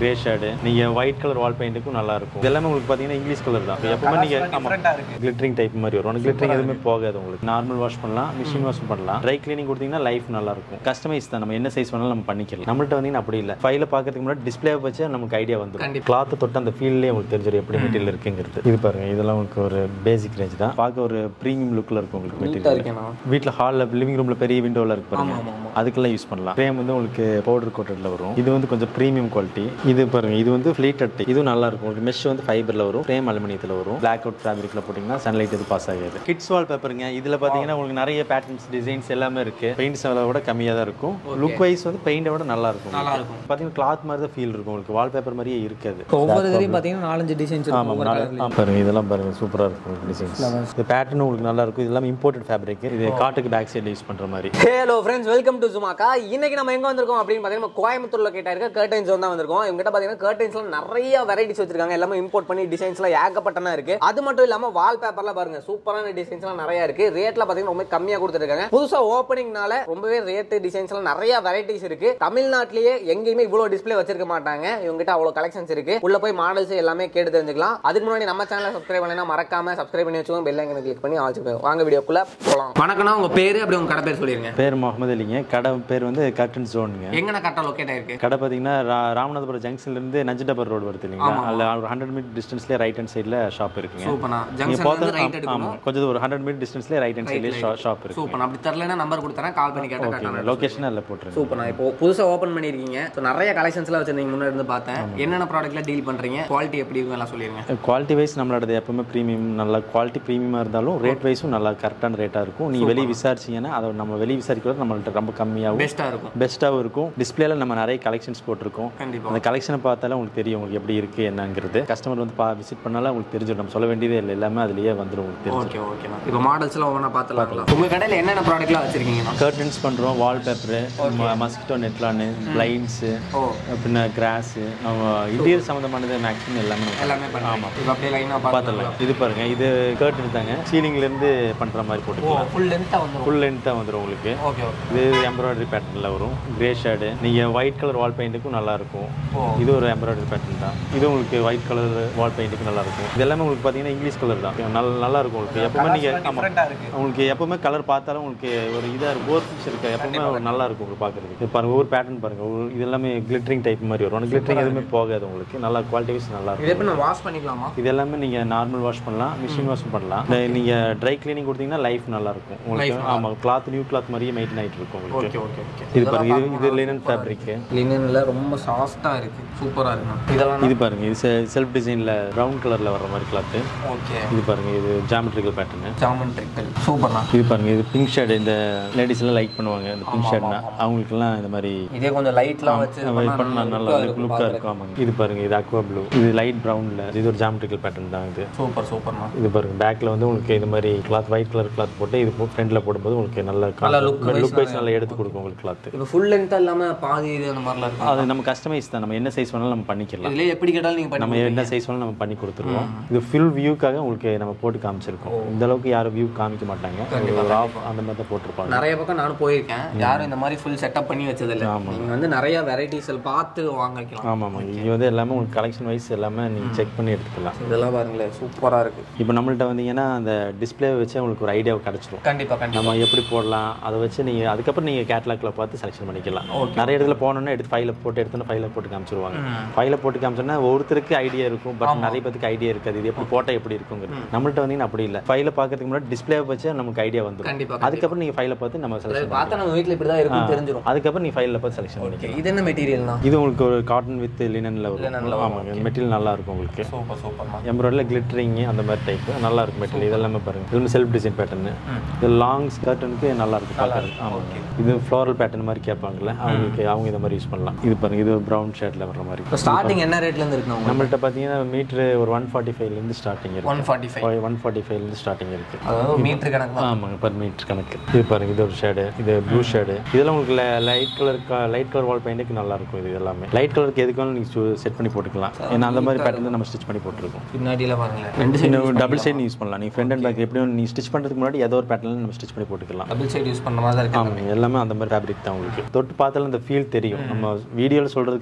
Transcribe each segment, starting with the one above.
Grey shade நீங்க white colour wall பெயிண்ட்டுக்கும் நல்லா இருக்கும் இது எல்லாமே உங்களுக்கு பாத்தீங்கன்னா இங்கிலீஷ் கலர் தான் எப்பவுமே நீங்க டிஃப்ரெண்டா இருக்கு கிளிட்டரிங் டைப் மாதிரி வரும் கிளிட்டரிங் எதுவுமே போகாது உங்களுக்கு நார்மல் வாஷ் பண்ணலாம் மிஷின் வாஷ் பண்ணலாம் ட்ரை கிளீனிங் கொடுத்தீங்கன்னா லைஃப் நல்லா இருக்கும் கஸ்டமைஸ் தான் நம்ம என்ன சைஸ் வேணாலும் நம்ம பண்ணிக்கலாம் நம்மள்ட்ட வந்தீங்கன்னா அப்படி இல்லை ஃபைல பார்க்கறதுக்கு முன்னாடி டிஸ்பிளே வச்சு நமக்கு ஐடியா வந்துடும் கண்டிப்பா. கிளாத் தொட்டு அந்த ஃபீல்ட்லேயே உங்களுக்கு தெரிஞ்சிடும் எப்படி மெட்டீரியல் இருக்குங்கிறது இது பாருங்க இதெல்லாம் உங்களுக்கு ஒரு பேசிக் ரேஞ்ச் தான் பார்க்க ஒரு ப்ரீமியம் லுக்கில் இருக்கும் உங்களுக்கு நீட்டா மெட்டீரியல் இருக்கேனா வீட்டில் ஹாலில் லிவிங் ரூமில் பெரிய விண்டோவில் இருக்கு பாருங்க ஆமா, ஆமா. அதுக்கெல்லாம் யூஸ் பண்ணலாம் ஃப்ரேம் வந்து உங்களுக்கு பவுடர் கோட்டட்ல வரும் இது வந்து கொஞ்சம் ப்ரீமியம் குவாலிட்டி இது பாருங்க இது வந்து ஃபிளீட் அட்டை இது நல்லா இருக்கும் உங்களுக்கு மெஷ் வந்து ஃபைபர்ல வரும் ஃப்ரேம் அலுமினியத்தில் வரும் பிளாக் அவுட் ஃபேப்ரிக்ல போட்டிங்கன்னா சன்லைட் எது பாஸ் ஆகாது கிட்ஸ் வால் பேப்பருங்க இதில் பார்த்தீங்கன்னா உங்களுக்கு நிறைய பேட்டர்ன்ஸ் டிசைன்ஸ் எல்லாமே இருக்கு பெயிண்ட்ஸ் விட கம்மியாக தான் இருக்கும் லுக் வைஸ் வந்து பெயிண்டை விட நல்லா இருக்கும் நல்லா இருக்கும் பார்த்தீங்கன்னா கிளாத் மாதிரி தான் ஃபீல் இருக்கும் உங்களுக்கு வால் பேப்பர் மாதிரியே இருக்காது இப்போ ஒவ்வொரு இதுலயும் பாத்தீங்கன்னா நாலஞ்சு டிசைன்ஸ் இருக்கும் ஆமாம் ஒவ்வொரு நல்லா- colourலயும். ஆ, பாருங்க இதெல்லாம் பாருங்க சூப்பராக இருக்கும் டிசைன்ஸ் இந்த பேட்டர்ன் உங்களுக்கு நல்லா இருக்கும் இது எல்லாமே இம்போர்ட்டட் ஃபேப்ரிக் இது காட்டுக்கு பேக் சைடில் யூஸ் பண்ணுற மாதிரி ஹலோ ஃப்ரெண்ட்ஸ் வெல்கம் டு சுமாக்கா இன்னைக்கு நம்ம எங்க வந்திருக்கோம் அப்படின்னு பார்த்தீங்கன்னா நம்ம கோயம்புத்தூர்ல கேட்டா இருக்க கர்டைன்ஸ் தான் வந்திருக்கோம் இவங்க கிட்ட பார்த்தீங்கன்னா கர்டைன்ஸ்ல நிறைய வெரைட்டிஸ் வச்சிருக்காங்க எல்லாமே இம்போர்ட் பண்ணி டிசைன்ஸ்லாம் ஏகப்பட்டனா இருக்கு அது மட்டும் இல்லாம வால் பேப்பர்ல பாருங்க சூப்பரான டிசைன்ஸ்லாம் நிறைய இருக்கு ரேட்ல பார்த்தீங்கன்னா ரொம்ப கம்மியா கொடுத்துருக்காங்க புதுசா ஓப்பனிங்னால ரொம்பவே ரேட் டிசைன்ஸ்லாம் நிறைய வெரைட்டிஸ் இருக்கு தமிழ்நாட்டிலேயே எங்கேயுமே இவ்வளவு டிஸ்ப்ளே வச்சிருக்க மாட்டாங்க இவங்க கிட்ட அவ்வளவு கலெக்ஷன்ஸ் இருக்கு உள்ள போய் மாடல்ஸ் எல்லாமே கேட்டு தெரிஞ்சுக்கலாம் அதுக்கு முன்னாடி நம்ம சேனலை சப்ஸ்கிரைப் பண்ணா மறக்காம சப்ஸ்கிரைப் பண்ணி வச்சுக்கோங்க பெல் ஐக்கனை கிளிக் பண்ணி ஆல்ச்சு வாங்க வீடியோக்குள்ள போலாம் வணக்கம்னா உங்க பேரு அப்படி உங்க கடை பேர் சொல்லிருங்க பேர் முகமது அலிங்க கடை பேர் வந்து கர்டன் ஜோனுங்க எங்கன கரெக்டா லொக்கேட் ஆயிருக்கு கடை பார்த்தீங்கன்னா ரா- ராமநாதபுரம் ஜங்ஷன்ல இருந்து நஞ்சண்டபர் ரோடு வருது இல்லைங்களா அதில் ஒரு ஹண்ட்ரட் மீட்டர் டிஸ்டன்ஸ்லேயே ரைட் ஹேண்ட் சைடில் ஷாப் இருக்குங்க சூப்பர்ண்ணா நீங்க ஜங்ஷன்ல போகிறது இருந்து ரைட் எடுக்கணும் ஆமாம் கொஞ்சம் ஒரு ஹண்ட்ரட் மீட்டர் டிஸ்டன்ஸ்லேயே ரைட் ஹேண்ட் சைட்லேயே ஷாப் இருக்கு சூப்பர்ண்ணா அப்படி தரலனா நம்பர் கொடுத்தறேன் கால் பண்ணி கேட்டா கரெக்டான லொகேஷன் அதில் போட்டுருங்க சூப்பர்ண்ணா இப்போ புதுசா ஓபன் பண்ணிருக்கீங்க ஸோ நிறைய கலெக்ஷன்ஸ்லாம் வச்சிருந்தீங்க முன்னாடி இருந்து பார்த்தேன் என்னென்ன ப்ராடக்ட்ல டீல் பண்றீங்க குவாலிட்டி எப்படி இருக்கும் எல்லாம் சொல்லிருங்க குவாலிட்டி வைஸ் நம்மளோடது எப்பவுமே ப்ரீமியம் நல்லா குவாலிட்டி ப்ரீமியமாக இருந்தாலும் ரேட் வைஸும் நல்லா கரெக்டான ரேட்டாக இருக்கும் நீங்கள் வெளியே விசாரிச்சீங்கன்னா அதை நம்ம வெளியே விசாரிக்கிறது நம்மள்ட்ட ரொம்ப கம்மியாகும் பெஸ்டா இருக்கும் பெஸ்ட்டாகவும் இருக்கும் டிஸ்பிளேல நம்ம நிறைய கலெக்ஷன்ஸ் போட்டிருக்கோம் கண்டிப்பா அந்த கலெக்ஷனை பார்த்தாலே உங்களுக்கு தெரியும் உங்களுக்கு எப்படி இருக்குது என்னங்கிறது கஸ்டமர் வந்து பா விசிட் பண்ணாலும் உங்களுக்கு தெரிஞ்சிடும் நம்ம சொல்ல வேண்டியதே இல்லை எல்லாமே அதுலேயே வந்துடும் உங்களுக்கு தெரியும் ஓகே ஓகேண்ணா இப்போ மாடல்ஸ்லாம் ஒவ்வொன்றா பார்த்துலாம் உங்க கடையில் என்னென்ன ப்ராடக்ட்லாம் வச்சிருக்கீங்கண்ணா கர்டன்ஸ் பண்ணுறோம் வால் பேப்பரு மஸ்கிட்டோ நெட்லானு பிளைன்ஸு ஓ பின்ன கிராஸு இன்டீரியர் சம்மந்தமானது மேக்ஸிமம் எல்லாமே நம்ம எல்லாமே பண்ணுவோம் இப்போ அப்படியே லைனாக பார்த்துலாம் பார்த்துடலாம் இது பாருங்க இது கர்டன் தாங்க சீலிங்லேருந்து பண்ணுற மாதிரி போட்டுக்கலாம் ஃபுல் லென்த்தாக வந்துடும் ஃபுல் லென்த்தாக வந்துடும் உங்களுக்கு ஓகே ஓகே இது எம்ப்ராய்டரி பேட்டர்னில் வரும் கிரே ஷேடு நீங்கள் ஒயிட் கலர் வால் பெயிண்ட்டுக்கும் நல்லா இருக்கும் ஓ. இது ஒரு எம்ப்ராய்டரி பேட்டர்ன் தான் இது உங்களுக்கு ஒயிட் கலர் வால் பெயிண்ட்டுக்கு நல்லா இருக்கும் இது எல்லாமே உங்களுக்கு பார்த்தீங்கன்னா இங்கிலீஷ் கலர் தான் நல்ல நல்லா இருக்கும் உங்களுக்கு எப்பவுமே நீங்கள் ஆமாம் இருக்கு உங்களுக்கு எப்பவுமே கலர் பார்த்தாலும் உங்களுக்கு ஒரு இதாக இருக்கும் ஓர் ஃபிக்ஸ் இருக்கு எப்பவுமே ஒரு நல்லா இருக்கும் உங்களுக்கு பார்க்குறதுக்கு இது பாருங்க ஒவ்வொரு பேட்டர்ன் பாருங்க ஒரு- இது எல்லாமே கிளிட்டரிங் டைப் மாதிரி வரும் கிளிட்டரிங் எதுவுமே போகாது உங்களுக்கு நல்லா குவாலிட்டி வைஸ் நல்லா இருக்கும் இது எப்படி நான் வாஷ் பண்ணிக்கலாமா இது எல்லாமே நீங்கள் நார்மல் வாஷ் பண்ணலாம் மிஷின் வாஷ் பண்ணலாம் இந்த நீங்கள் ட்ரை கிளீனிங் கொடுத்தீங்கன்னா லைஃப் நல்லா இருக்கும் உங்களுக்கு ஆமாம் கிளாத் நியூ கிளாத் மாதிரியே மெயின்டைன் ஆகிட்டு இருக்கும் உங்களுக்கு ஓகே ஓகே ஓகே இது பாருங்க இது இது லினன் ஃபேப்ரிக்கு லினன்ல ரொம்ப சாஃப்டாக இருக்கு சூப்பராக இருக்கு இதெல்லாம் இது பாருங்க இது செல்ஃப் டிசைனில் ப்ரௌன் கலரில் வர மாதிரி கிளாத்து ஓகே இது பாருங்க இது ஜாமெட்ரிக்கல் பேட்டர்னு ஜாமன் ட்ரிக்கல் சூப்பர்ண்ணா இது பாருங்க இது பிங்க் ஷேடு இந்த லேடிஸ் எல்லாம் லைக் பண்ணுவாங்க இந்த பிங்க் ஷேட்னா அவங்களுக்குலாம் இந்த மாதிரி இதே கொஞ்சம் லைட்லாம் வச்சு பண்ணா நல்லா லுக்காக இருக்கும் ஆமாங்க இது பாருங்க இது அக்வா ப்ளூ இது லைட் ப்ரௌனில் இது ஒரு ஜாமெட்ரிக்கல் பேட்டர்ன் தான் இது சூப்பர் சூப்பர்ண்ணா இது பாருங்க பேக்ல வந்து உங்களுக்கு இந்த மாதிரி கிளாத் ஒயிட் கலர் கிளாத் போட்டு இது ஃப்ரண்ட்ல போடும்போது உங்களுக்கு நல்ல look லுக் வைஸ் நல்லா எடுத்து கொடுக்கும் உங்களுக்கு கிளாத் இப்போ ஃபுல் லென்த்தாக இல்லாமல் பாதி இது அந்த மாதிரிலாம் இருக்கும் அது நம்ம கஸ்டமைஸ் தான் நம்ம என்ன சைஸ் வேணாலும் நம்ம பண்ணிக்கலாம் இதுலேயே எப்படி கேட்டாலும் நீங்கள் பண்ணி நம்ம என்ன சைஸ் வேணாலும் நம்ம பண்ணி கொடுத்துருவோம் இது ஃபுல் வியூக்காக உங்களுக்கு நம்ம போட்டு காமிச்சிருக்கோம் இந்த அளவுக்கு யாரும் வியூ காமிக்க மாட்டாங்க ஒரு ஆஃப் அந்த மாதிரி தான் போட்டிருப்பாங்க நிறைய பக்கம் நானும் போயிருக்கேன் யாரும் இந்த மாதிரி ஃபுல் செட்டப் பண்ணி வச்சதில்லை நீங்க வந்து நிறைய வெரைட்டிஸ் பார்த்து வாங்கிக்கலாம் ஆமாம் ஆமாம் இங்கே வந்து எல்லாமே உங்களுக்கு கலெக்ஷன் வைஸ் எல்லாமே நீங்கள் செக் பண்ணி எடுத்துக்கலாம் இதெல்லாம் பாருங்களேன் சூப்பரா இருக்கு இப்போ நம்மள்ட்ட வந்தீங்கன்னா அந்த டிஸ்பிளே வச்சு உங்களுக்கு ஒரு ஐடியா கிடச்சிரும் கண்டிப்பா கண்டிப்பா நம்ம எப்படி போடலாம் அதை வச்சு நீங்கள் அதுக்கப்புறம் நீங்கள் கேட்லாக்ல பார்த்து செலெக்ஷன் பண்ணிக்கலாம் நிறைய இடத்துல போனோன்னா எடுத்து ஃபைல போட்டு எடுத்து ஃபைல போட்டு காமிச்சிருவாங்க ஃபைல போட்டு காமிச்சோன்னா ஒருத்தருக்கு ஐடியா இருக்கும் பட் நிறைய பேருக்கு ஐடியா இருக்காது இது எப்படி போட்டால் எப்படி இருக்குங்கிறது நம்மள்ட்ட வந்தீங்கன்னா அப்படி இல்லை ஃபைல பார்க்கறதுக்கு முன்னாடி டிஸ்பிளே வச்சு நமக்கு ஐடியா வந்துடும் கண்டிப்பா அதுக்கப்புறம் நீங்கள் ஃபைல பார்த்து நம்ம செலெக்ஷன் பார்த்தா நம்ம வீட்ல இப்படி தான் இருக்கும் தெரிஞ்சிடும் அதுக்கப்புறம் நீ ஃபைலில் பார்த்து செலெக்ஷன் பண்ணிக்கலாம் ஓகே இது என்ன மெட்டீரியல்னா இது உங்களுக்கு ஒரு காட்டன் வித் லினனில் வரும் ஆமாங்க மெட்டீரியல் நல்லா இருக்கும் உங்களுக்கு சூப்பர் சூப்பர்மா எம்ப்ராய்டரில் கிளிட்டரிங் அந்த மாதிரி டைப் நல்லா இருக்கும் மெட்டீரியல் இதெல்லாமே பாருங்க இது செல்ஃப் டிசைன் பேட்டர்னு இது லாங் ஸ்கர்ட்டனுக்கு நல்லா இருக்கும் பார்க்கறது ஆமாங்க இது ஃப்ளோரல் பேட்டர்ன் மாதிரி கேட்பாங்கல்ல அவங்களுக்கு அவங்க இதை மாதிரி யூஸ் பண்ணலாம் இது பாருங்க இது ப்ரௌன் ஷேட்ல வர மாதிரி இப்போ ஸ்டார்டிங் என்ன ரேட்ல இருந்து இருக்கு உங்களுக்கு நம்மள்ட்ட பார்த்தீங்கன்னா மீட்ரு ஒரு ஒன் ஃபார்ட்டி ஃபைவ்லேருந்து ஸ்டார்டிங் இருக்கு one forty five one forty ஃபைவ்லேருந்து ஸ்டார்டிங் இருக்கு அதாவது மீட்டர் கணக்கு தான் ஆமாங்க பர் மீட்டர் கணக்கு இது பாருங்க இது ஒரு ஷேடு இது ப்ளூ ஷேடு இதெல்லாம் உங்களுக்கு light colour light colour wall பெயிண்ட்டுக்கு நல்லா இருக்கும் இது எல்லாமே லைட் கலருக்கு எதுக்கு வேணாலும் நீங்கள் செட் பண்ணி போட்டுக்கலாம் ஏன்னா அந்த மாதிரி பேட்டர்ன் நம்ம ஸ்டிச் பண்ணி போட்டுருக்கோம் பின்னாடியில பாருங்களேன் ரெண்டு சைடு இன்னும் டபுள் சைடு யூஸ் பண்ணலாம் நீங்கள் ஃப்ரண்ட் அண்ட் பேக் எப்படி நீ ஸ்டிச் பண்ணுறதுக்கு முன்னாடி ஏதோ ஒரு பேட்டர்ல நம்ம ஸ்டிச் பண்ணி போட்டுக்கலாம் டபுள் சைடு யூஸ் பண்ண மாதிரி தான் இருக்கு ஆமாங்க எல்லாமே அந்த மாதிரி ஃபேப்ரிக் தான் உங்களுக்கு தொட்டு பார்த்தாலும் அந்த ஃபீல் தெரியும் நம்ம வீடியோவில் சொல்கிறதுக்காக இல்லை நீங்கள்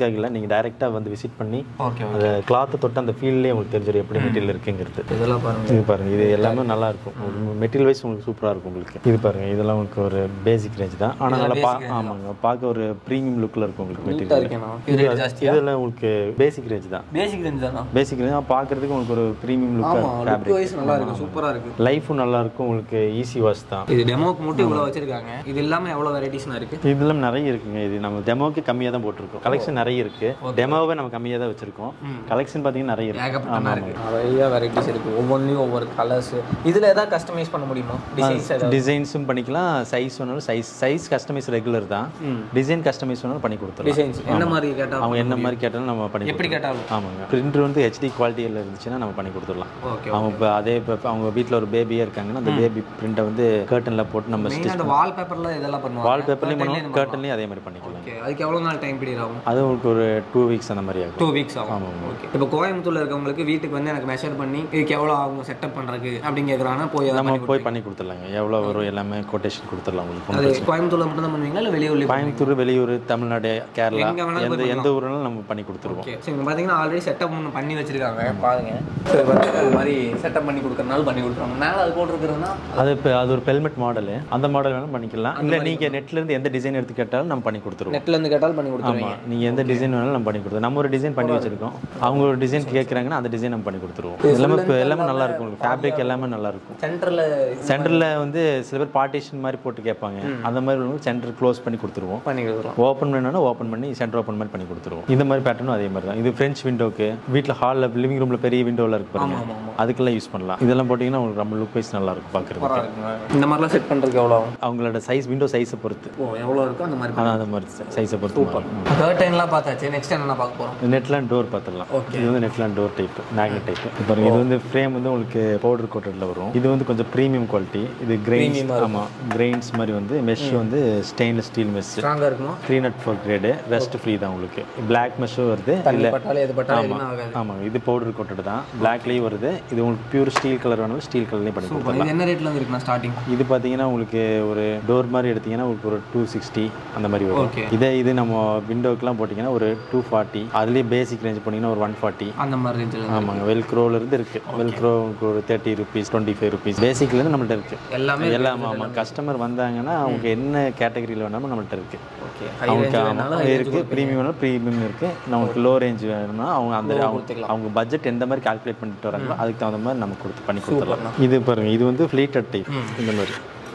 டைரெக்டாக வந்து விசிட் பண்ணி ஓகே அந்த கிளாத்தை தொட்டு அந்த ஃபீல்ட்லேயே உங்களுக்கு தெரிஞ்சிடும் எப்படி மெட்டீரியல் இருக்குங்கிறது இதெல்லாம் பாருங்க இது பாருங்க இது எல்லாமே நல்லா இருக்கும் மெட்டீரியல் வைஸ் உங்களுக்கு சூப்பராக இருக்கும் உங்களுக்கு இது பாருங்க இதெல்லாம் உங்களுக்கு ஒரு பேசிக் ரேஞ்ச் தான் ஆனால் நல்லா பா ஆமாங்க பார்க்க ஒரு ப்ரீமியம் லுக்கில் இருக்கும் உங்களுக்கு மெட்டீரியல் இருக்கேண்ணா இது ரேட் ஜாஸ்தி இதெல்லாம் உங்களுக்கு பேசிக் ரேஞ்ச் தான் பேசிக் ரேஞ்ச் தானா பேசிக் ரேஞ்ச் பார்க்கறதுக்கு உங்களுக்கு ஒரு ப்ரீமியம் லுக் ஆமா லுக் வைஸ் நல்லா இருக்கு சூப்பரா இருக்கு லைஃபும் நல்லா இருக்கும் உங்களுக்கு ஈஸி வாஷ் தான் இது டெமோக்கு மட்டும் இவ்வளவு வச்சிருக்காங்க இது இல்லாம எவ்வளவு வெரைட்டிஸ்னா இருக்கு இதெல்லாம் நிறைய இருக்குங்க இது நம்ம டெமோக்கு கம்மியாக தான் போட்டிருக்கோம் கலெக்ஷன் நிறைய இருக்கு டெமோவை நம்ம கம்மியாக தான் வச்சிருக்கோம் கலெக்ஷன் பார்த்தீங்கன்னா நிறைய இருக்கு ஏகப்பட்ட இருக்கு நிறைய வெரைட்டிஸ் இருக்கு ஒவ்வொன்றிலும் ஒவ்வொரு கலர்ஸ் இதுல ஏதாவது கஸ்டமைஸ் பண்ண முடியுமா டிசைன்ஸ் ஏதாவது டிசைன்ஸும் பண்ணிக்கலாம் சைஸ் வேணாலும் சைஸ் சைஸ் கஸ்டமைஸ் ரெகுலர் தான் டிசைன் கஸ்டமைஸ் வேணாலும் பண்ணி கொடுத்துருலாம் டிசைன்ஸ் என்ன மாதிரி கேட்டா அவங்க என்ன மாதிரி கேட்டாலும் நம்ம பண்ணி எப்படி கேட்டாலும் கொடுத்துருலாம். ஆமாங்க பிரிண்டர் வந்து ஹெச்டி குவாலிட்டியில் இருந்துச்சுன்னா நம்ம பண்ணி கொடுத்துடலாம் ஓகே அவங்க இப்போ அதே இப்போ அவங்க வீட்டில் ஒரு பேபியாக இருக்காங்கன்னா அந்த பேபி பிரிண்டை வந்து கர்ட்டனில் போட்டு நம்ம மெயினா அந்த வால் பேப்பர்ல இதெல்லாம் பண்ணுவாங்க வால் பேப்பர்லேயும் பண்ணுவோம் கர்ட்டன்லேயும் அதே மாதிரி பண்ணிக்கலாம் ஓகே அதுக்கு எவ்வளவு நாள் டைம் பீரியட் ஆகும் அது உங்களுக்கு ஒரு டூ வீக்ஸ் அந்த மாதிரி ஆகும் டூ வீக்ஸ் ஆகும் ஓகே இப்போ கோயம்புத்தூர்ல இருக்கவங்களுக்கு வீட்டுக்கு வந்து எனக்கு மெஷர் பண்ணி இதுக்கு எவ்வளவு ஆகும் செட்டப் பண்றதுக்கு அப்படின்னு கேக்குறாங்கன்னா போய் அதை நம்ம பண்ணி போய் பண்ணி கொடுத்துடலாங்க எவ்வளோ வரும் எல்லாமே கொட்டேஷன் கொடுத்துடலாம் உங்களுக்கு அது கோயம்புத்தூர்ல மட்டும் தான் பண்ணுவீங்களா இல்ல வெளியூர்ல கோயம்புத்தூர் வெளியூர் தமிழ்நாடு கேரளா எங்க வேணாலும் எந்த எந்த ஊர்னாலும் நம்ம பண்ணி கொடுத்துருவோம் ஓகே சரி இங்க பாத்தீங்கன்னா ஆல்ரெடி செட்டப் ஒன்று பண்ணி வச்சிருக்காங்க பாருங்க சரி பாத்தீங்கன்னா இது மாதிரி செட்டப் பண்ணி கொடுக்கறனால பண்ணி கொடுத்துருவாங்க மேல அது போட்டிருக்கிறதுனா அது இப்போ அது ஒரு பெல்மெட் மாடலு அந்த மாடல் வேணாலும் பண்ணிக்கலாம் இல்லை நீங்கள் நெட்லேருந்து எந்த டிசைன் எடுத்து கேட்டாலும் நம்ம பண்ணி கொடுத்துருவோம் நெட்ல இருந்து கேட்டாலும் பண்ணி கொடுத்துருவீங்க ஆமாம் நீங்கள் எந்த டிசைன் வேணாலும் நம்ம பண்ணி கொடுத்துருவோம் நம்ம ஒரு டிசைன் பண்ணி வச்சிருக்கோம் அவங்க ஒரு டிசைன் கேட்குறாங்கன்னா அந்த டிசைன் நம்ம பண்ணி கொடுத்துருவோம் எல்லாமே இப்போ எல்லாமே நல்லா இருக்கும் உங்களுக்கு ஃபேப்ரிக் எல்லாமே நல்லா இருக்கும் சென்டர்ல சென்டரில் வந்து சில பேர் பார்ட்டிஷன் மாதிரி போட்டு கேட்பாங்க அந்த மாதிரி வந்து சென்டர் க்ளோஸ் பண்ணி கொடுத்துருவோம் பண்ணி கொடுத்துருவோம் ஓப்பன் வேணும்னா ஓப்பன் பண்ணி சென்டர் ஓப்பன் மாதிரி பண்ணி கொடுத்துருவோம் இந்த மாதிரி பேட்டர்னும் அதே மாதிரி தான் இது ஃப்ரெஞ்ச் விண்டோக்கு வீட்டில் ஹாலில் லிவிங் ரூமில் பெரிய விண்டோவில் இருக்கு பாருங்க அதுக்கெல்லாம் யூஸ் பண்ணலாம் இதெல்லாம் போட்டிங்கன்னா உங்களுக்கு ரொம்ப லுக் வைஸ் நல்லா இருக்கும் பார்க்குறதுக்கு இந்த மாதிரிலாம் செட் பண்றதுக்கு எவ்வளோ ஆகும் அவங்களோட சைஸ் விண்டோ சைஸை பொறுத்து ஓ எவ்வளோ இருக்கோ அந்த மாதிரி ஆனால் அந்த மாதிரி சைஸை பொறுத்து கர்டைன்லாம் பார்த்தாச்சு நெக்ஸ்ட் என்ன பார்க்க போறோம் நெட்லாண்ட் டோர் பார்த்துடலாம் இது வந்து நெட்லாண்ட் டோர் டைப் மேக்னெட் டைப் பாருங்க இது வந்து ஃப்ரேம் வந்து உங்களுக்கு பவுடர் கோட்டடில் வரும் இது வந்து கொஞ்சம் ப்ரீமியம் குவாலிட்டி இது கிரெயின்ஸ் ஆமாம் கிரெயின்ஸ் மாதிரி வந்து மெஷ் வந்து ஸ்டெயின்லெஸ் ஸ்டீல் மெஷ் ஸ்ட்ராங்கா இருக்குமா three naught four grade rust free தான் உங்களுக்கு பிளாக் மெஷ்ஷும் வருது இல்லை பட்டாலே எது பட்டாலும் எதுவுமே ஆகாது ஆமாங்க இது பவுடர் கோட்டட் தான் பிளாக்லேயும் வருது இது உங்களுக்கு பியூர் ஸ்டீல் கலர் வேணாலும் ஸ்டீல் கலர்லேயும் பண்ணி கொடுத்துருலாம் இது என்ன ரேட்ல இருந்து இருக்குண்ணா ஸ்டார்டிங் இது பார்த்தீங்கன்னா உங்களுக்கு ஒரு டோர் மாதிரி எடுத்தீங்கன்னா உங்களுக்கு ஒரு டூ சிக்ஸ்டி அந்த மாதிரி வரும் Okay. இதே இது நம்ம விண்டோக்கெலாம் போட்டிங்கன்னா ஒரு டூ ஃபார்ட்டி அதுலேயே பேசிக் ரேஞ்ச் போனீங்கன்னா ஒரு ஒன் ஃபார்ட்டி அந்த மாதிரி ரேஞ்சில் ஆமாங்க வெல்க்ரோல இருந்து இருக்கு வெல்க்ரோ உங்களுக்கு ஒரு thirty rupees twenty five rupees பேசிக்லேருந்து நம்மள்ட்ட இருக்கு எல்லாமே எல்லாம் ஆமாம் கஸ்டமர் வந்தாங்கன்னா அவங்க என்ன கேட்டகரியில் வேணாலும் நம்மள்ட்ட இருக்கு ஓகே அவங்களுக்கு ஆமாம் இருக்கு ப்ரீமியம் வேணும் ப்ரீமியம் இருக்கு நமக்கு லோ ரேஞ்ச் வேணும்னா அவங்க அந்த அவங்க அவங்க பட்ஜெட் எந்த மாதிரி கால்குலேட் பண்ணிட்டு வராங்களோ அதுக்கு தகுந்த மாதிரி நம்ம கொடுத்து பண்ணி கொடுத்துடலாம் இது பாருங்க இது வந்து ஃப்ளீட்டட் டைப் இந்த மாதிரி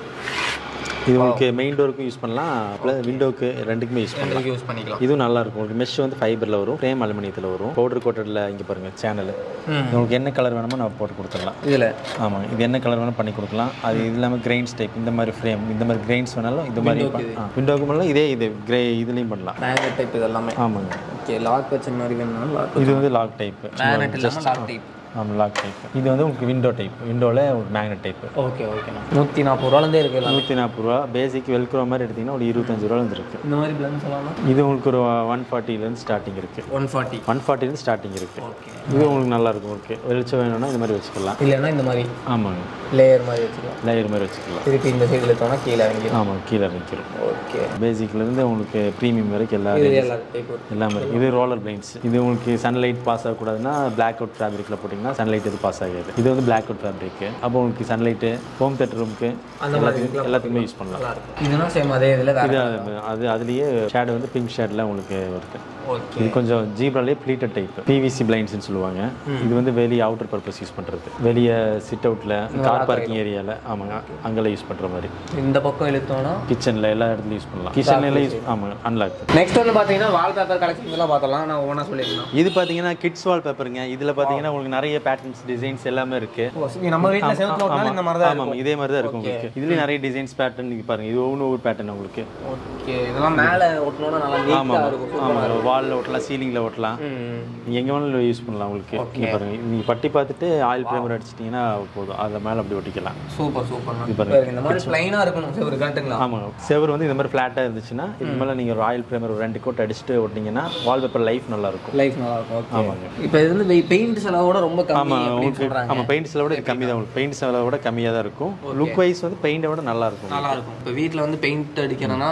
இது உங்களுக்கு மெயின் டோருக்கும் யூஸ் பண்ணலாம் ப்ளஸ் விண்டோக்கு ரெண்டுக்குமே யூஸ் பண்ணலாம் யூஸ் பண்ணிக்கலாம் இதுவும் நல்லா இருக்கும் உங்களுக்கு மெஷ் வந்து ஃபைபரில் வரும் ஃப்ரேம் அலுமினியத்தில் வரும் பவுடர் கோட்டடில் இங்கே பாருங்க சேனல் உங்களுக்கு என்ன கலர் வேணுமோ நம்ம போட்டு கொடுத்துடலாம் இதில் ஆமாங்க இது என்ன கலர் வேணாலும் பண்ணி கொடுக்கலாம் அது இது இல்லாமல் கிரெயின்ஸ் டைப் இந்த மாதிரி ஃப்ரேம் இந்த மாதிரி கிரெயின்ஸ் வேணாலும் இந்த மாதிரி விண்டோக்கு பண்ணலாம் இதே இது கிரே இதுலேயும் பண்ணலாம் மேக்னெட் டைப் இது எல்லாமே ஆமாங்க ஓகே லாக் வச்ச மாதிரி வேணும்னாலும் லாக் இது வந்து லாக் டைப் மேக்னெட் இல்லாமல் லாக் டைப் ஆமாம் லாக் டைப் இது வந்து உங்களுக்கு விண்டோ டைப் விண்டோவில் உங்களுக்கு மேக்னெட் டைப் ஓகே ஓகேண்ணா நூற்றி நாற்பது ரூபாலேருந்தே இருக்கு எல்லாம் நூற்றி நாற்பது ரூபா பேசிக் வெல்க்ரோ மாதிரி எடுத்தீங்கன்னா ஒரு இருபத்தஞ்சு ரூபா இருக்கு இந்த மாதிரி பிளன்ஸ் எல்லாம்னா இது உங்களுக்கு ஒரு ஒன் ஃபார்ட்டிலேருந்து ஸ்டார்டிங் இருக்குது ஒன் ஃபார்ட்டி ஒன் ஃபார்ட்டிலேருந்து ஸ்டார்டிங் இருக்குது ஓகே இது உங்களுக்கு நல்லா இருக்கும் ஓகே வெளிச்சம் வேணும்னா இந்த மாதிரி வச்சுக்கலாம் இல்லைன்னா இந்த மாதிரி ஆமாங்க லேயர் மாதிரி வச்சுக்கலாம் லேயர் மாதிரி வச்சுக்கலாம் திருப்பி இந்த சைடில் எடுத்தோம்னா கீழே இறங்கிடும் ஆமாம் கீழே நிற்கிறோம் ஓகே பேசிக்லேருந்து உங்களுக்கு ப்ரீமியம் வரைக்கும் எல்லா இது எல்லா டைப் எல்லாமே இருக்கு. இது ரோலர் பிளைன்ஸ் இது உங்களுக்கு சன்லைட் பாஸ் ஆகக்கூடாதுன்னா பிளாக் அவுட் ஃபேப்ரிக்கில் போட்டிங்கன்னா சன்லைட் எது பாஸ் ஆகாது இது வந்து பிளாக் அவுட் ஃபேப்ரிக் அப்போ உங்களுக்கு சன்லைட்டு ஹோம் தேட்டர் ரூமுக்கு எல்லாத்துக்கும் எல்லாத்துக்குமே யூஸ் பண்ணலாம் நல்லா இருக்கும் இதுனா சேம் அதே இதில் வேறு இது அது- அது அதுலேயே ஷேடு வந்து பிங்க் ஷேடில் உங்களுக்கு வருது ஓகே இது கொஞ்சம் ஜீப்ராலே ப்ளீட்டட் டைப் பிவிசி பிளைன்ஸ்னு சொல்லுவாங்க இது வந்து வெளியே அவுட்டர் பர்பஸ் யூஸ் பண்ணுறது வெளியே சிட் அவுட்டில் கார் பார்க்கிங் ஏரியாவில் ஆமாங்க அங்கெல்லாம் யூஸ் பண்ணுற மாதிரி இந்த பக்கம் இழுத்தோம்னா கிச்சனில் எல்லா இடத்துலையும் யூஸ் பண்ணலாம் கிச்சன்ல யூஸ் ஆமாங்க அன்லாக் நெக்ஸ்ட் வந்து பார்த்தீங்கன்னா வால் பேப்பர் கலெக்ஷன்ஸ் எல்லாம் பார்த்தலாம் நான் ஒவ்வொன்றா சொல்லியிருந்தேன் இது பார்த்தீங்கன்னா கிட்ஸ் வால் பேப்பருங்க இதில் பார்த்தீங்கன்னா உங்களுக்கு நிறைய பேட்டர்ன்ஸ் டிசைன்ஸ் எல்லாமே இருக்கு ஓ சரி, நம்ம வீட்டில் செவத்தில் ஓட்டினாலும் இந்த மாதிரி தான் ஆமாம் இதே மாதிரி தான் இருக்கும் உங்களுக்கு இதுலேயும் நிறைய டிசைன்ஸ் பேட்டர்ன் நீங்கள் பாருங்க இது ஒவ்வொன்று ஒவ்வொரு பேட்டர்ன் உங்களுக்கு ஓகே இதெல்லாம் மேலே ஓட்டணும்னா நல்லா நீட்டாக இருக்கும் ஆமாம் வாலில் ஓட்டலாம் சீலிங்கில் ஓட்டலாம் ம். நீங்கள் எங்கே வேணாலும் யூஸ் பண்ணலாம் உங்களுக்கு இங்கே பாருங்க நீங்கள் பட்டி பார்த்துட்டு ஆயில் ப்ரைமர் அடிச்சிட்டிங்கன்னா போதும் அதை மேலே அப்படி ஒட்டிக்கலாம் சூப்பர் சூப்பர் இது பாருங்க இந்த மாதிரி பிளைனாக இருக்கணும் சரி ஒரு கட்டுங்களா ஆமாங்க செவர் வந்து இந்த மாதிரி ஃப்ளாட்டாக இருந்துச்சுன்னா இது மேலே நீங்கள் ஒரு ஆயில் ப்ரைமர் ஒரு ரெண்டு கோட் அடிச்சுட்டு ஓட்டிங்கன்னா வால்பேப்பர் லைஃப் நல்லா இருக்கும் லைஃப் நல்லா இருக்கும் ஓகே ஆமாங்க இப்போ இது வந்து பெயிண்ட் செலவோட ரொம்ப கம்மி ஆமாம் அப்படின்னு உங்களுக்கு சொல்கிறாங்க ஆமாம் பெயிண்ட் செலவோட இது கம்மி தான் உங்களுக்கு பெயிண்ட் செலவோட கம்மியாக தான் இருக்கும் லுக் வைஸ் வந்து பெயிண்டை விட நல்லா இருக்கும் நல்லா இருக்கும் இப்போ வீட்டில் வந்து பெயிண்ட் அடிக்கணும்னா சும்மா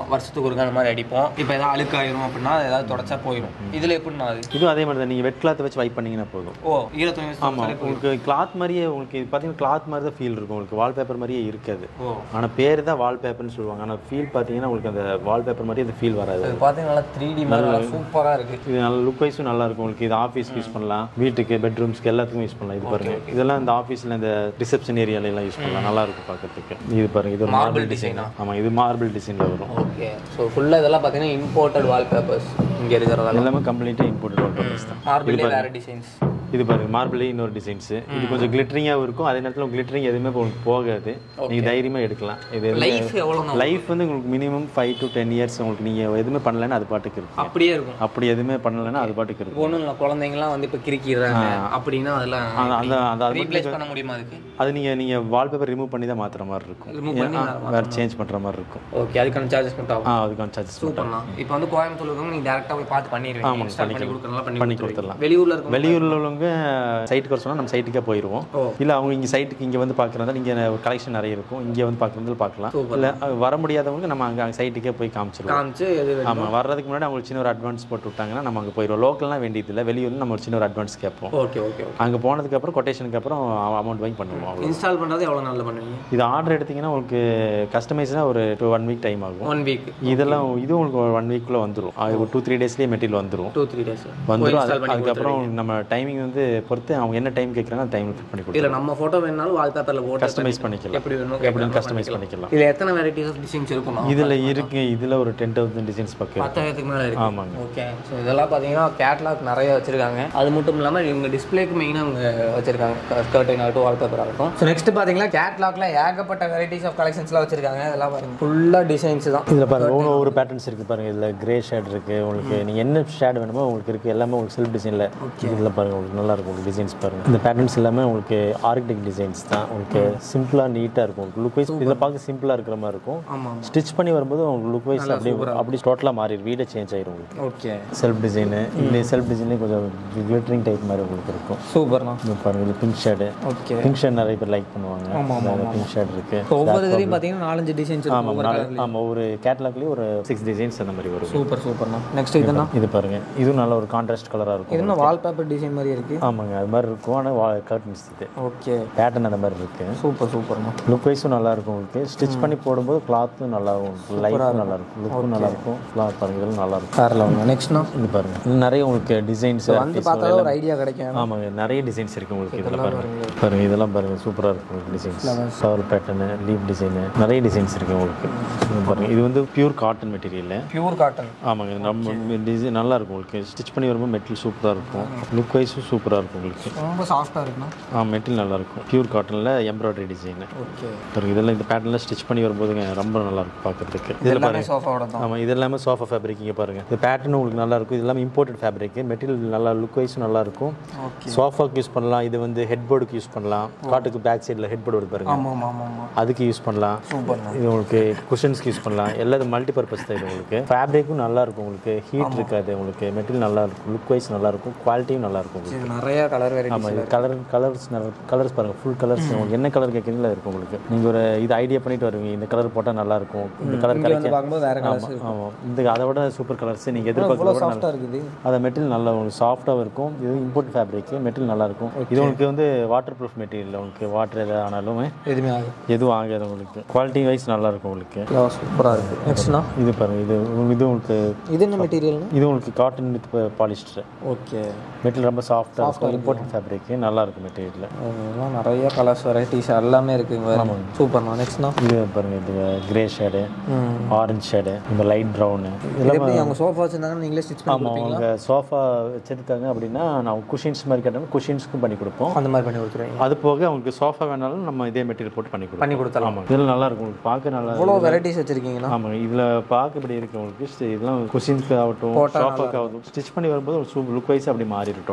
வருஷத்துக்கு ஒருக்கா அந்த மாதிரி அடிப்போம் இப்போ ஏதாவது அழுக்காயிரும் அப்படின்னா அது ஏதாவது தொடச்சா போயிடும் இதில் எப்படின்னா அது இதுவும் அதே மாதிரி தான் நீங்கள் வெட் கிளாத்தை வச்சு வைப் பண்ணீங்கன்னா போதும் ஓ ஈரத்துணி வச்சு ஆமாம் உங்களுக்கு கிளாத் மாதிரியே உங்களுக்கு இது பார்த்தீங்கன்னா கிளாத் மாதிரி தான் ஃபீல் இருக்கும் உங்களுக்கு வால்பேப்பர் மாதிரியே இருக்காது ஓ ஆனால் பேர் தான் வால்பேப்பர்னு சொல்லுவாங்க ஆனால் ஃபீல் பார்த்தீங்கன்னா உங்களுக்கு அந்த வால்பேப்பர் மாதிரியே அந்த ஃபீல் வராது இது பார்த்தீங்கன்னா நல்லா த்ரீ டி மாதிரி நல்லா சூப்பராக இருக்கு இது நல்ல லுக் வைஸும் நல்லா இருக்கும் உங்களுக்கு இது ஆஃபீஸ்க்கு யூஸ் பண்ணலாம் வீட்டுக்கு பெட்ரூம்ஸ்க்கு எல்லாத்துக்கும் யூஸ் பண்ணலாம் இது பாருங்க இதெல்லாம் இந்த ஆஃபீஸில் இந்த ரிசப்ஷன் ஏரியால எல்லாம் யூஸ் பண்ணலாம் நல்லா இருக்கும் பார்க்கறதுக்கு இது பாருங்க இது ஒரு மார்பிள் டிசைனா ஆமாம் இது மார்பிள் டிசைனில் வரும் ஓகே ஸோ ஃபுல்லாக இதெல்லாம் பார்த்தீங்கன்னா இம்போர்ட்டட் வால்பேப்பர்ஸ் இங்கே இருக்கிறதெல்லாம் எல்லாமே கம்ப்ளீட்டாக இம்போர்ட்டட் வால்பேப்பர்ஸ் தான் மார்பிளே வேறு டிசைன்ஸ் இது பாருங்க மார்பிளே இன்னொரு டிசைன்ஸ் இது கொஞ்சம் கிளிட்டரிங்காகவும் இருக்கும் அதே நேரத்தில் கிளிட்டரிங் எதுவுமே உங்களுக்கு போகாது நீங்கள் தைரியமாக எடுக்கலாம் இது லைஃப் எவ்வளோ லைஃப் வந்து உங்களுக்கு minimum five to ten years உங்களுக்கு நீங்கள் எதுவுமே பண்ணலைன்னா அது பாட்டுக்கு இருக்கும் அப்படியே இருக்கும் அப்படி எதுவுமே பண்ணலைன்னா அது பாட்டுக்கு இருக்கும் ஒன்றும் இல்லை குழந்தைங்கலாம் வந்து இப்போ கிறுக்கிடுறாங்க அப்படின்னா அதெல்லாம் அந்த அந்த அந்த அது ரீப்ளேஸ் பண்ண முடியுமா அதுக்கு அது நீங்கள் நீங்கள் வால்பேப்பர் ரிமூவ் பண்ணி தான் மாற்றுற மாதிரி இருக்கும் Remove பண்ணி ஏன்னா, வேற சேஞ்ச் பண்ணுற மாதிரி இருக்கும் ஓகே அதுக்கான சார்ஜஸ் மட்டும் ஆகும் ஆ அதுக்கான சார்ஜஸ் சூப்பர்ண்ணா இப்போ வந்து கோயம்புத்தூர் இருக்கவங்க நீங்கள் டேரெக்டாக போய் பார்த்து பண்ணிடுவீங்க இன்ஸ்டால் பண்ணி கொடுக்குறதுனால பண்ணி பண்ணி கொடுத்துருவீங்க கொடுத்துடலாம் வெளியூரில் இருக்கும் வெளியூரில் உள்ளவங்க சைட்டுக்கு வர சொன்னால் நம்ம சைட்டுக்கே போயிடுவோம் ஓ. இல்லை அவங்க இங்கே சைட்டுக்கு இங்கே வந்து பார்க்குறதா இங்கே ஒரு கலெக்ஷன் நிறைய இருக்கும் இங்கே வந்து பார்க்குறது பார்க்கலாம் இல்லை வர முடியாதவங்க நம்ம அங்கே சைட்டுக்கே போய் காமிச்சிருவோம் காமிச்சு எது வேணும். ஆமாம் வர்றதுக்கு முன்னாடி அவங்களுக்கு சின்ன ஒரு அட்வான்ஸ் போட்டு விட்டாங்கன்னா நம்ம அங்கே போயிடுவோம் லோக்கல்லாம் வேண்டியதில்லை வெளியூரில் நம்ம ஒரு சின்ன ஒரு அட்வான்ஸ் கேட்போம் ஓகே ஓகே ஓகே அங்கே போனதுக்கப்புறம் கொட்டேஷனுக்கு அப்புறம் அமௌண்ட் வாங்கி பண்ணுவோம் அவ்வளோ இன்ஸ்டால் பண்ணுறது எவ்வளோ நாளில் பண்ணுவீங்க இது ஆர்டர் எடுத்தீங்கன்னா உங்களுக்கு கஸ்டமைஸ்னா ஒரு டூ ஒன் வீக் டைம் ஆகும் ஒன் வீக் இதெல்லாம் இது உங்களுக்கு ஒரு ஒன் வீக்குள்ளே வந்துடும் அது ஒரு டூ த்ரீ டேஸ்லேயே மெட்டீரியல் வந்துடும் டூ த்ரீ டேஸ் வந்துடும் அது அதுக்கப்புறம் நம்ம டைமிங் வந்து பொறுத்து அவங்க என்ன டைம் கேட்குறாங்க அந்த டைமில் ஃபிட் பண்ணி கொடுத்துருவோம் இல்லை நம்ம ஃபோட்டோ வேணாலும் வால்பேப்பரில் போட்டு கஸ்டமைஸ் பண்ணிக்கலாம் எப்படி வேணும் எப்படின்னு கஸ்டமைஸ் பண்ணிக்கலாம் இதில் எத்தனை வெரைட்டிஸ் ஆஃப் டிசைன்ஸ் இருக்குமா இதில் இருக்கு இதில் ஒரு டென் தௌசண்ட் டிசைன்ஸ் பக்கம் பத்தாயிரத்துக்கு மேலே இருக்கு ஆமாங்க ஓகே ஸோ இதெல்லாம் பார்த்தீங்கன்னா கேட்லாக் நிறைய வச்சிருக்காங்க அது மட்டும் இல்லாமல் இவங்க டிஸ்பிளேக்கு மெயினாக அவங்க வச்சிருக்காங்க ஸ்கர்ட்டின் ஆகட்டும் வால்பேப்பர் ஆகட்டும் ஸோ நெக்ஸ்ட் பார்த்தீங்கன்னா கேட்லாக்ல ஏகப்பட்ட வெரைட்டிஸ் ஆஃப் கலெக்ஷன்ஸ்லாம் வச்சிருக்காங்க இதெல்லாம் பாருங்க ஃபுல்லாக டிசைன்ஸ் தான் இதில் பாருங்க ஒவ்வொரு ஒவ்வொரு பேட்டர்ன்ஸ் இருக்குது பாருங்க இதில் கிரே ஷேட் இருக்குது உங்களுக்கு நீங்கள் என்ன ஷேட் வேணுமோ உங்களுக்கு இருக்குது எல்லாமே உங்களுக்கு செல்ஃப் டிசைனில் இதில் பாருங்க உங்களுக்கு நல்லா இருக்கும் உங்களுக்கு டிசைன்ஸ் பாருங்க இந்த பேட்டர்ன்ஸ் எல்லாமே உங்களுக்கு ஆர்கிடெக்ட் டிசைன்ஸ் தான் உங்களுக்கு சிம்பிளாக நீட்டாக இருக்கும் உங்களுக்கு லுக் வைஸ் இதில் பார்க்க சிம்பிளாக இருக்கிற மாதிரி இருக்கும் ஆமாம் ஸ்டிச் பண்ணி வரும்போது உங்களுக்கு லுக் வைஸ் அப்படி அப்படி டோட்டலாக மாறிடும் வீடே சேஞ்ச் ஆயிரும் உங்களுக்கு ஓகே செல்ஃப் டிசைனு இல்லை செல்ஃப் டிசைன்லேயே கொஞ்சம் கிளிட்டரிங் டைப் மாதிரி உங்களுக்கு இருக்கும் சூப்பர்ண்ணா இது பாருங்க இது pink shade okay pink shade நிறைய பேர் லைக் பண்ணுவாங்க பிங்க் ஷேட் இருக்குது ஸோ ஒவ்வொரு இதுலையும் பார்த்தீங்கன்னா நாலஞ்சு டிசைன்ஸ் இருக்கும் ஆமாம் நாலு ஆமாம் ஒரு கேட்லாக்லேயே ஒரு சிக்ஸ் டிசைன்ஸ் அந்த மாதிரி வரும் சூப்பர் சூப்பர்ண்ணா நெக்ஸ்ட் இதுனா இது பாருங்க இதுவும் நல்ல ஒரு கான்ட்ராஸ்ட் கலராக இருக்கும் இது என்ன வால்பேப்பர் டிசைன் மாதிரி இருக்கு ஆமாங்க அது மாதிரி இருக்கும் ஆனால் கர்டன்ஸ் இது ஓகே பேட்டர்ன் அந்த மாதிரி இருக்கு சூப்பர் சூப்பர்ண்ணா லுக் வைஸும் நல்லா இருக்கும் உங்களுக்கு ஸ்டிச் பண்ணி போடும்போது கிளாத்தும் நல்லா இருக்கும் லைஃப்பும் நல்லா இருக்கும் லுக்கும் நல்லா இருக்கும் கிளாத் பாருங்க இதெல்லாம் நல்லா இருக்கும் வேறு லெவல் நெக்ஸ்ட்னா இது பாருங்க இது நிறைய உங்களுக்கு டிசைன்ஸ் வந்து பார்த்தா ஒரு ஐடியா கிடைக்கும் ஆமாங்க நிறைய டிசைன்ஸ் இருக்கு உங்களுக்கு இதில் பாருங்க பாருங்க இதெல்லாம் பாருங்க சூப்பராக இருக்கும் உங்களுக்கு designs flower pattern leaf design நிறைய டிசைன்ஸ் இருக்கு உங்களுக்கு இது பாருங்க இது வந்து pure cotton material pure cotton ஆமாங்க நம்ம டிசைன் நல்லா இருக்கும் உங்களுக்கு ஸ்டிச் பண்ணி வரும்போது மெட்டீரியல் சூப்பராக இருக்கும் லுக் வைஸும் சூப்பராக இருக்கும் உங்களுக்கு ரொம்ப சாஃப்டாக இருக்குண்ணா ஆ மெட்டீரியல் நல்லா இருக்கும் பியூர் காட்டனில் எம்ப்ராய்டரி டிசைன் ஓகே பாருங்க இதெல்லாம் இந்த பேட்டர்னில் ஸ்டிச் பண்ணி வரும்போதுங்க ரொம்ப நல்லா இருக்கும் பார்க்கறதுக்கு இதில் பாருங்க சோஃபாவோட தான் ஆமாம் இது எல்லாமே சோஃபா ஃபேப்ரிக் இங்கே பாருங்க இந்த பேட்டர்ன் உங்களுக்கு நல்லா இருக்கும் இது எல்லாமே இம்போர்ட்டட் ஃபேப்ரிக் மெட்டீரியல் நல்லா லுக் வைஸும் நல்லா இருக்கும் ஓகே சோஃபாக்கு யூஸ் பண்ணலாம் இது வந்து ஹெட் போர்டுக்கு யூஸ் பண்ணலாம் காட்டுக்கு பேக் சைடில் ஹெட் போர்டு வருது பாருங்க ஆமாம் ஆமாம் ஆமாம் அதுக்கு யூஸ் பண்ணலாம் சூப்பர்ண்ணா இது உங்களுக்கு குஷன்ஸ்க்கு யூஸ் பண்ணலாம் எல்லாத்துக்கும் மல்டி பர்பஸ் தான் இது உங்களுக்கு ஃபேப்ரிக்கும் நல்லா இருக்கும் உங்களுக்கு ஹீட் இருக்காது உங்களுக்கு மெட்டீரியல் நல்லா இருக்கும் லுக் வைஸ் நல்லா இருக்கும் குவாலிட்டியும் நல்லா இருக்கும் உங்களுக்கு இது நிறைய கலர் வெரைட்டி ஆமாம் இது கலர் கலர்ஸ் கலர்ஸ் பாருங்க ஃபுல் கலர்ஸ் உங்களுக்கு என்ன கலர் கேட்குறீங்களோ இருக்கும் உங்களுக்கு நீங்கள் ஒரு இது ஐடியா பண்ணிட்டு வருவீங்க இந்த கலர் போட்டால் நல்லா இருக்கும் இந்த கலர் வந்து கிடைக்கும் பார்க்கும்போது வேற கலர்ஸ் ஆமாம் இந்த அதை விட சூப்பர் கலர்ஸ் நீங்கள் எதிர்பார்க்குற இவ்வளோ சாஃப்டாக இருக்குது அந்த மெட்டீரியல் நல்லா உங்களுக்கு சாஃப்டாகவும் இருக்கும் இது இம்போர்ட் ஃபேப்ரிக் மெட்டீரியல் நல்லா இருக்கும் இது உங்களுக்கு வந்து வாட்டர் ப்ரூஃப் மெட்டீரியல் உங்களுக்கு வாட்டர் எதாவது ஆனாலுமே எதுவுமே ஆகும் எதுவும் ஆகாது உங்களுக்கு குவாலிட்டி வைஸ் நல்லா இருக்கும் உங்களுக்கு சூப்பராக இருக்குது நெக்ஸ்ட்னா இது பாருங்க இது இது உங்களுக்கு இது என்ன மெட்டீரியல்னா இது உங்களுக்கு cotton with polyester okay material ரொம்ப சாஃப்டாக இருக்கும் இம்போர்ட்டட் ஃபேப்ரிக் நல்லா இருக்கும் மெட்டீரியல் இதெல்லாம் நிறைய கலர்ஸ் வெரைட்டிஸ் எல்லாமே இருக்குங்க சூப்பர்ண்ணா நெக்ஸ்ட்னா இது பாருங்க இது கிரே ஷேடு ஆரஞ்சு ஷேடு இந்த லைட் ப்ரௌனு இது எப்படி அவங்க சோஃபா வச்சிருந்தாங்கன்னா நீங்களே ஸ்டிச் பண்ணி ஆமாம் அவங்க சோஃபா வச்சிருக்காங்க அப்படின்னா நான் குஷின்ஸ் மாதிரி கேட்டாங்க குஷின்ஸ்க்கும் பண்ணி கொடுப்போம் அந்த மாதிரி பண்ணி கொடுத்துருவீங்க அது போக அவங்களுக்கு சோஃபா வேணாலும் நம்ம இதே மெட்டீரியல் போட்டு பண்ணி கொடுப்போம் பண்ணி கொடுத்தலாம் ஆமாம் இதெல்லாம் நல்லா இருக்கும் உங்களுக்கு பார்க்க நல்லா இவ்வளோ வெரைட்டிஸ் வச்சிருக்கீங்கன்னா ஆமாங்க இதில் பார்க்க இப்படி இருக்கு உங்களுக்கு sti- இதெல்லாம் குஷின்ஸ்க்கு ஆகட்டும் சோஃபாக்கு ஆகட்டும் ஸ்டிச் பண்ணி வரும்போது ஒரு சூப் லுக் வைஸ் அப்படி மாறிடும் டோட்டலாக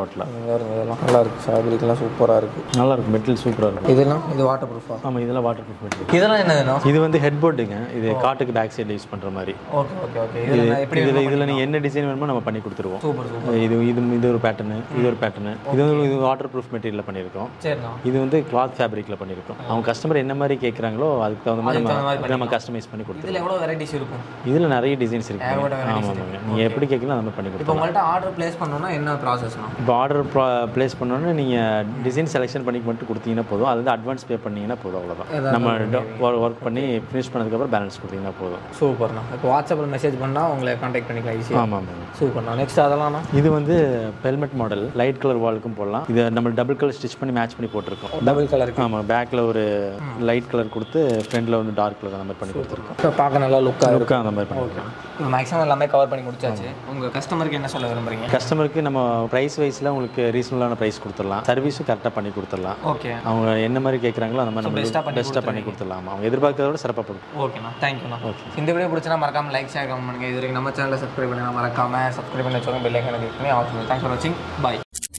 பாருங்க இதெல்லாம் நல்லா இருக்கு ஃபேப்ரிக்லாம் சூப்பராக இருக்கு நல்லா இருக்கும் மெட்டீரியல் சூப்பராக இருக்கும் இதெல்லாம் இது வாட்டர் ப்ரூஃபா ஆமாம் இதெல்லாம் வாட்டர் ப்ரூஃப் மெட்டீரியல் இதெல்லாம் என்ன வேணும் இது வந்து ஹெட் போர்டுங்க இது காட்டுக்கு பேக் சைடில் யூஸ் பண்ணுற மாதிரி ஓகே ஓகே ஓகே இதில் எப்படி இதில் இதில் நீங்கள் என்ன டிசைன் வேணுமோ நம்ம பண்ணி கொடுத்துருவோம் சூப்பர் சூப்பர் இது இது இது ஒரு பேட்டர்னு இது ஒரு பேட்டர்னு இது வந்து இது வாட்டர் ப்ரூஃப் மெட்டீரியலில் பண்ணியிருக்கோம் சரிண்ணா இது வந்து கிளாத் ஃபேப்ரிக்கில் பண்ணியிருக்கோம் அவங்க கஸ்டமர் என்ன மாதிரி கேட்குறாங்களோ அதுக்கு தகுந்த மாதிரி நம்ம நம்ம கஸ்டமைஸ் பண்ணி கொடுத்துருவோம் இதில் எவ்வளோ வெரைட்டிஸ் இருக்கும் இதில் நிறைய டிசைன்ஸ் இருக்கு ஏகப்பட்ட ஆமாம் ஆமாங்க நீங்கள் எப்படி கேட்கலாம் அந்த மாதிரி பண்ணி இப்போ கொடுத்துருவோம் உங்கள்கிட்ட ஆர்டர் ப்ளேஸ் பண்ணணும்னா என்ன ப்ராசஸ்ண்ணா இப்போ ஆர்டர் ப்ளேஸ் பண்ணோன்னே நீங்கள் டிசைன் செலெக்ஷன் பண்ணி மட்டும் கொடுத்தீங்கன்னா போதும் அது வந்து அட்வான்ஸ் பே பண்ணீங்கன்னா போதும் அவ்வளோதான் நம்ம ஒர்க் பண்ணி ஃபினிஷ் பண்ணதுக்கப்புறம் பேலன்ஸ் கொடுத்தீங்கன்னா போதும் சூப்பர்ண்ணா இப்போ வாட்ஸ்அப்பில் மெசேஜ் பண்ணால் உங்களை காண்டாக்ட் பண்ணிக்கலாம் ஈஸியாக ஆமாம் ஆமாம் சூப்பர்ண்ணா நெக்ஸ்ட் அதெல்லாம்ண்ணா இது வந்து ஹெல்மெட் மாடல் லைட் கலர் வாலுக்கும் போடலாம் இது நம்ம டபுள் கலர் ஸ்டிச் பண்ணி மேட்ச் பண்ணி போட்டிருக்கோம் டபுள் கலருக்கு ஆமாம் பேக்கில் ஒரு லைட் கலர் கொடுத்து ஃப்ரண்ட்டில் வந்து டார்க் கலர் அந்த மாதிரி பண்ணி கொடுத்துருக்கோம் இப்போ பார்க்க நல்லா லுக்காக இருக்கும் லுக்காக அந்த மாதிரி பண்ணிருக்கோம் இப்போ மேக்ஸிமம் எல்லாமே கவர் பண்ணி முடிச்சாச்சு உங்கள் கஸ்டமருக்கு என்ன சொல்ல விரும்புறீங்க கஸ்டமருக்கு நம்ம ப்ரைஸ் வைஸில் உங்களுக்கு ரீசனபிளான ப்ரைஸ் கொடுத்துடலாம் சர்வீஸும் கரெக்டாக பண்ணி கொடுத்துடலாம் ஓகே அவங்க என்ன மாதிரி கேட்குறாங்களோ அந்த மாதிரி best-ஆ நம்ம பண்ணி பெஸ்ட்டாக பண்ணி கொடுத்துடலாம் அவங்க எதிர்பார்க்கறத விட சிறப்பாக கொடுக்கும் ஓகேண்ணா தேங்க்யூண்ணா இந்த வீடியோ பிடிச்சா மறக்காம லைக் ஷேர் கமெண்ட் பண்ணுங்க இது வரைக்கும் நம்ம சேனலை சப்ஸ்கிரைப் பண்ணி மறக்காம சப்ஸ்கிரைப் பண்ணி வச்சோங்க பெல் ஐக்கனை கிளிக் பண்ணி ஆஃப் தேங்க்ஸ் ஃபார் வாட்சிங் பாய்